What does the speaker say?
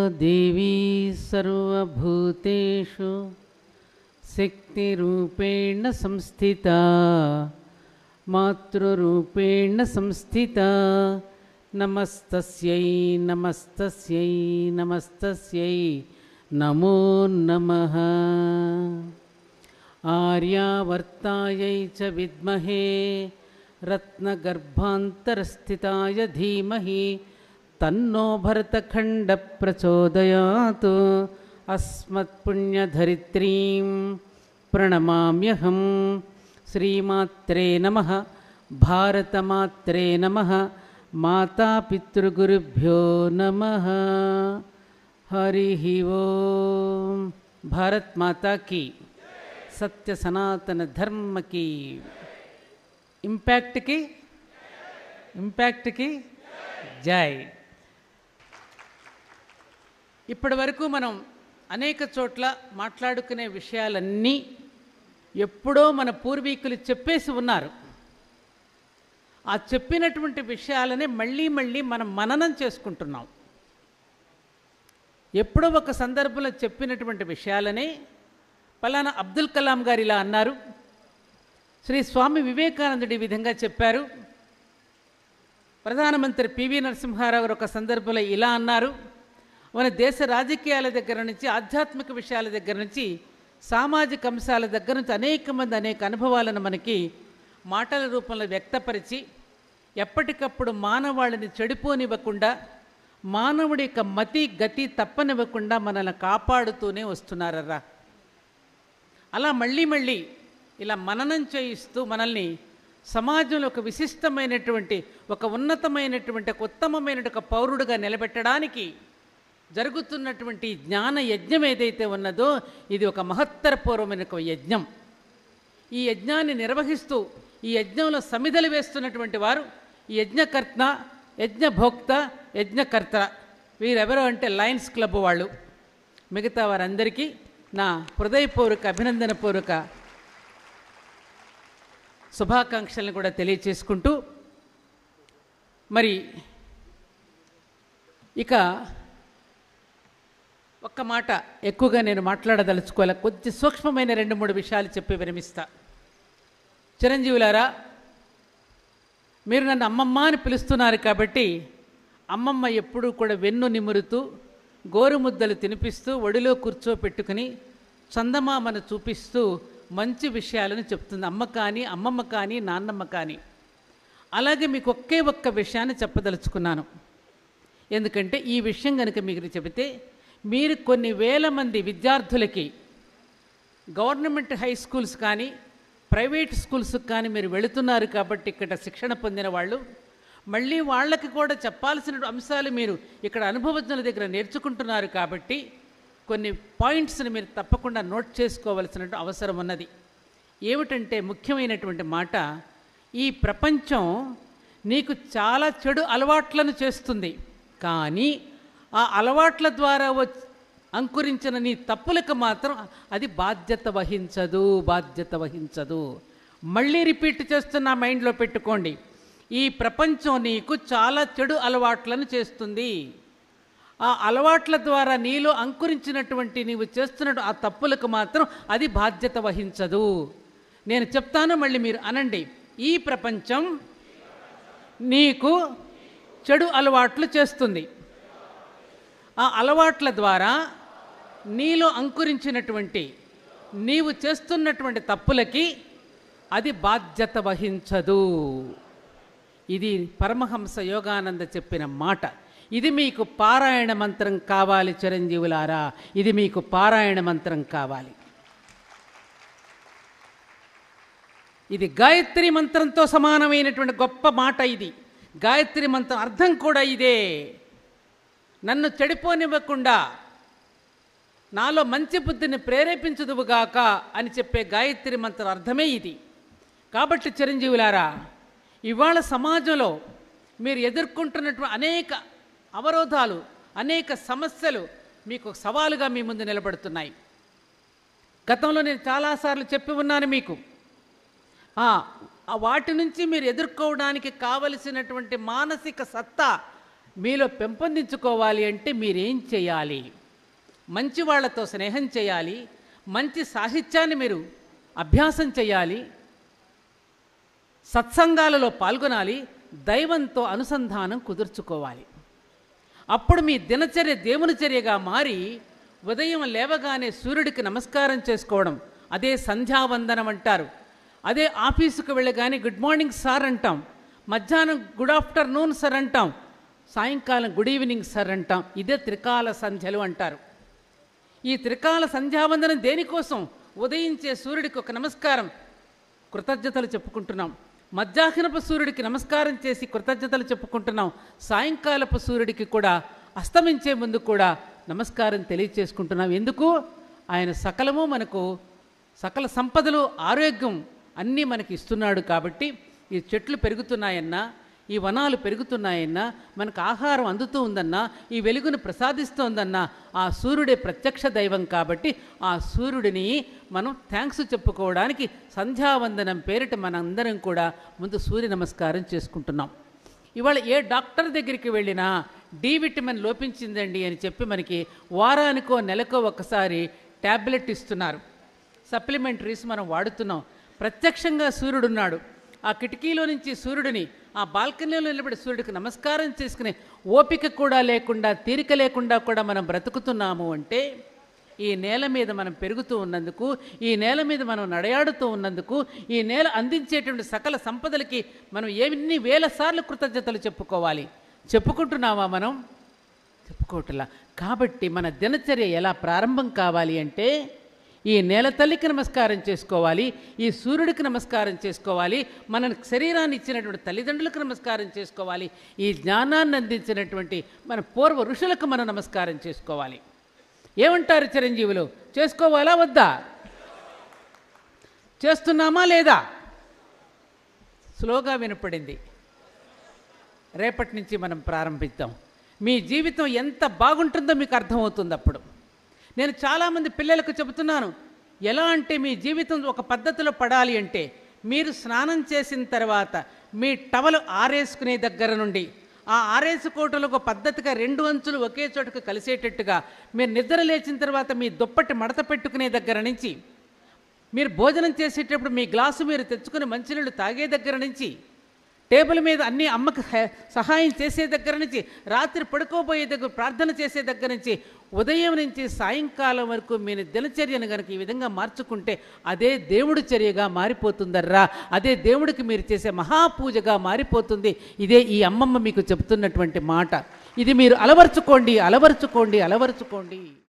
देवी सर्वभूतेषु शक्तिरूपेण संस्थिता मातृरूपेण संस्थिता नमस्तस्यै नमस्तस्यै नमस्तस्यै नमो नमः आर्यावर्तायै च विद्महे रत्नगर्भान्तरस्थिताय धीमहि तन्नो भरतखण्डप्रचोदयात् अस्मत्पुण्यधरित्रीं प्रणमाम्यहं श्रीमात्रे नमः भारतमात्रे नमः मातापितृगुरुभ्यो नमः हरिः ओम भारत माता की सत्य सनातन धर्म की ఇంపాక్ట్ కి ఇంపాక్ట్కి జై ఇప్పటి వరకు మనం అనేక చోట్ల మాట్లాడుకునే విషయాలన్నీ ఎప్పుడో మన పూర్వీకులు చెప్పేసి ఉన్నారు ఆ చెప్పినటువంటి విషయాలనే మళ్ళీ మళ్ళీ మనం మననం చేసుకుంటున్నాం ఎప్పుడో ఒక సందర్భంలో చెప్పినటువంటి విషయాలనే పలానా అబ్దుల్ కలాం గారు ఇలా అన్నారు శ్రీ స్వామి వివేకానందుడు ఈ విధంగా చెప్పారు ప్రధానమంత్రి పివి నరసింహారావు గారు ఒక సందర్భంలో ఇలా అన్నారు మన దేశ రాజకీయాల దగ్గర నుంచి ఆధ్యాత్మిక విషయాల దగ్గర నుంచి సామాజిక అంశాల దగ్గర నుంచి అనేక మంది అనేక అనుభవాలను మనకి మాటల రూపంలో వ్యక్తపరిచి ఎప్పటికప్పుడు మానవాళిని చెడిపోనివ్వకుండా మానవుడి యొక్క మతి గతి తప్పనివ్వకుండా మనల్ని కాపాడుతూనే వస్తున్నారరా అలా మళ్ళీ మళ్ళీ ఇలా మననం చేయిస్తూ మనల్ని సమాజంలో ఒక విశిష్టమైనటువంటి ఒక ఉన్నతమైనటువంటి ఒక ఉత్తమమైన ఒక పౌరుడుగా నిలబెట్టడానికి జరుగుతున్నటువంటి జ్ఞాన యజ్ఞం ఏదైతే ఉన్నదో ఇది ఒక మహత్తరపూర్వమైన ఒక యజ్ఞం ఈ యజ్ఞాన్ని నిర్వహిస్తూ ఈ యజ్ఞంలో సమిధలు వేస్తున్నటువంటి వారు ఈ యజ్ఞకర్త యజ్ఞభోక్త యజ్ఞకర్త వీరెవరు అంటే లయన్స్ క్లబ్ వాళ్ళు మిగతా వారందరికీ నా హృదయపూర్వక అభినందనపూర్వక శుభాకాంక్షలను కూడా తెలియచేసుకుంటూ మరి ఇక ఒక్క మాట ఎక్కువగా నేను మాట్లాడదలుచుకోలే కొద్ది సూక్ష్మమైన రెండు మూడు విషయాలు చెప్పి విరమిస్తా చిరంజీవులారా మీరు నన్ను అమ్మమ్మ అని పిలుస్తున్నారు కాబట్టి అమ్మమ్మ ఎప్పుడూ కూడా వెన్ను నిమురుతూ గోరుముద్దలు తినిపిస్తూ ఒడిలో కూర్చోపెట్టుకుని చందమామను చూపిస్తూ మంచి విషయాలను చెప్తుంది అమ్మ కానీ అమ్మమ్మ కానీ నాన్నమ్మ కానీ అలాగే మీకు ఒకే ఒక్క విషయాన్ని చెప్పదలుచుకున్నాను ఎందుకంటే ఈ విషయం కనుక మీకు చెబితే మీరు కొన్ని వేల మంది విద్యార్థులకి గవర్నమెంట్ హై స్కూల్స్ కానీ ప్రైవేట్ స్కూల్స్కి కానీ మీరు వెళుతున్నారు కాబట్టి ఇక్కడ శిక్షణ పొందిన వాళ్ళు మళ్ళీ వాళ్ళకి కూడా చెప్పాల్సిన అంశాలు మీరు ఇక్కడ అనుభవజ్ఞుల దగ్గర నేర్చుకుంటున్నారు కాబట్టి కొన్ని పాయింట్స్ని మీరు తప్పకుండా నోట్ చేసుకోవలసిన అవసరం ఉన్నది ఏమిటంటే ముఖ్యమైనటువంటి మాట ఈ ప్రపంచం నీకు చాలా చెడు అలవాట్లను చేస్తుంది కానీ ఆ అలవాట్ల ద్వారా వచ్చి అంకురించిన నీ తప్పులకు మాత్రం అది బాధ్యత వహించదు బాధ్యత వహించదు మళ్ళీ రిపీట్ చేస్తున్న మైండ్లో పెట్టుకోండి ఈ ప్రపంచం నీకు చాలా చెడు అలవాట్లను చేస్తుంది ఆ అలవాట్ల ద్వారా నీలో అంకురించినటువంటి నీవు చేస్తున్న ఆ తప్పులకు మాత్రం అది బాధ్యత వహించదు నేను చెప్తాను మళ్ళీ మీరు అనండి ఈ ప్రపంచం నీకు చెడు అలవాట్లు చేస్తుంది ఆ అలవాట్ల ద్వారా నీలో అంకురించినటువంటి నీవు చేస్తున్నటువంటి తప్పులకి అది బాధ్యత వహించదు ఇది పరమహంస యోగానంద చెప్పిన మాట ఇది మీకు పారాయణ మంత్రం కావాలి చిరంజీవులారా ఇది మీకు పారాయణ మంత్రం కావాలి ఇది గాయత్రి మంత్రంతో సమానమైనటువంటి గొప్ప మాట ఇది గాయత్రి మంత్రం అర్థం కూడా ఇదే నన్ను చెడిపోనివ్వకుండా నాలో మంచి బుద్ధిని ప్రేరేపించదువుగాక అని చెప్పే గాయత్రి మంత్ర అర్థమే ఇది కాబట్టి చిరంజీవులారా ఇవాళ సమాజంలో మీరు ఎదుర్కొంటున్నటువంటి అనేక అవరోధాలు అనేక సమస్యలు మీకు సవాలుగా మీ ముందు నిలబడుతున్నాయి గతంలో నేను చాలాసార్లు చెప్పి ఉన్నాను మీకు ఆ వాటి నుంచి మీరు ఎదుర్కోవడానికి కావలసినటువంటి మానసిక సత్తా మీలో పెంపొందించుకోవాలి అంటే మీరేం చేయాలి మంచి వాళ్ళతో స్నేహం చేయాలి మంచి సాహిత్యాన్ని మీరు అభ్యాసం చేయాలి సత్సంగాలలో పాల్గొనాలి దైవంతో అనుసంధానం కుదుర్చుకోవాలి అప్పుడు మీ దినచర్య దేవుని చర్యగా మారి ఉదయం లేవగానే సూర్యుడికి నమస్కారం చేసుకోవడం అదే సంధ్యావందనం అంటారు అదే ఆఫీసుకు వెళ్ళగానే గుడ్ మార్నింగ్ సార్ అంటాం మధ్యాహ్నం గుడ్ ఆఫ్టర్నూన్ సార్ అంటాం సాయంకాలం గుడ్ ఈవినింగ్ సార్ అంటాం ఇదే త్రికాల సంధ్యలు అంటారు ఈ త్రికాల సంధ్యావందనం దేనికోసం ఉదయించే సూర్యుడికి ఒక నమస్కారం కృతజ్ఞతలు చెప్పుకుంటున్నాం మధ్యాహ్నపు సూర్యుడికి నమస్కారం చేసి కృతజ్ఞతలు చెప్పుకుంటున్నాం సాయంకాలపు సూర్యుడికి కూడా అస్తమించే ముందు కూడా నమస్కారం తెలియచేసుకుంటున్నాం ఎందుకు ఆయన సకలము మనకు సకల సంపదలు ఆరోగ్యం అన్నీ మనకి ఇస్తున్నాడు కాబట్టి ఈ చెట్లు పెరుగుతున్నాయన్నా ఈ వనాలు పెరుగుతున్నాయన్నా మనకు ఆహారం అందుతూ ఉందన్నా ఈ వెలుగును ప్రసాదిస్తోందన్నా ఆ సూర్యుడే ప్రత్యక్ష దైవం కాబట్టి ఆ సూర్యుడిని మనం థ్యాంక్స్ చెప్పుకోవడానికి సంధ్యావందనం పేరిట మనందరం కూడా ముందు సూర్య నమస్కారం చేసుకుంటున్నాం ఇవాళ ఏ డాక్టర్ దగ్గరికి వెళ్ళినా డి విటమిన్ లోపించిందండి అని చెప్పి మనకి వారానికో నెలకో ఒకసారి ట్యాబ్లెట్ ఇస్తున్నారు సప్లిమెంటరీస్ మనం వాడుతున్నాం ప్రత్యక్షంగా సూర్యుడున్నాడు ఆ కిటికీలో నుంచి సూర్యుడిని ఆ బాల్కనీలో నిలబడి సూర్యుడికి నమస్కారం చేసుకునే ఓపిక కూడా లేకుండా తీరిక లేకుండా కూడా మనం బ్రతుకుతున్నాము అంటే ఈ నేల మీద మనం పెరుగుతూ ఉన్నందుకు ఈ నేల మీద మనం నడయాడుతూ ఉన్నందుకు ఈ నేల అందించేటువంటి సకల సంపదలకి మనం ఎన్ని వేల సార్లు కృతజ్ఞతలు చెప్పుకోవాలి చెప్పుకుంటున్నామా మనం చెప్పుకోవట్లా కాబట్టి మన దినచర్య ఎలా ప్రారంభం కావాలి అంటే ఈ నేల తల్లికి నమస్కారం చేసుకోవాలి ఈ సూర్యుడికి నమస్కారం చేసుకోవాలి మన శరీరాన్ని ఇచ్చినటువంటి తల్లిదండ్రులకు నమస్కారం చేసుకోవాలి ఈ జ్ఞానాన్ని అందించినటువంటి మన పూర్వ ఋషులకు మనం నమస్కారం చేసుకోవాలి ఏమంటారు చిరంజీవులు చేసుకోవాలా వద్దా చేస్తున్నామా లేదా స్లోగా వినపడింది రేపటి నుంచి మనం ప్రారంభిద్దాం మీ జీవితం ఎంత బాగుంటుందో మీకు అర్థమవుతుంది అప్పుడు నేను చాలామంది పిల్లలకు చెబుతున్నాను ఎలా అంటే మీ జీవితం ఒక పద్ధతిలో పడాలి అంటే మీరు స్నానం చేసిన తర్వాత మీ టవలు ఆరేసుకునే దగ్గర నుండి ఆ ఆరేసుకోవటంలో ఒక పద్ధతిగా రెండు అంచులు ఒకే చోటుకు కలిసేటట్టుగా మీరు నిద్ర లేచిన తర్వాత మీ దుప్పటి మడత పెట్టుకునే దగ్గర నుంచి మీరు భోజనం చేసేటప్పుడు మీ గ్లాసు మీరు తెచ్చుకుని మంచినీళ్ళు తాగే దగ్గర నుంచి టేబుల్ మీద అన్ని అమ్మకు హె- సహాయం చేసే దగ్గర నుంచి రాత్రి పడుకోబోయే దగ్గర ప్రార్థన చేసే దగ్గర నుంచి ఉదయం నుంచి సాయంకాలం వరకు మీ దినచర్యను కనుక ఈ విధంగా మార్చుకుంటే అదే దేవుడి చర్యగా మారిపోతుందర్రా అదే దేవుడికి మీరు చేసే మహాపూజగా మారిపోతుంది ఇదే ఈ అమ్మమ్మ మీకు చెబుతున్నటువంటి మాట ఇది మీరు అలవర్చుకోండి అలవర్చుకోండి అలవర్చుకోండి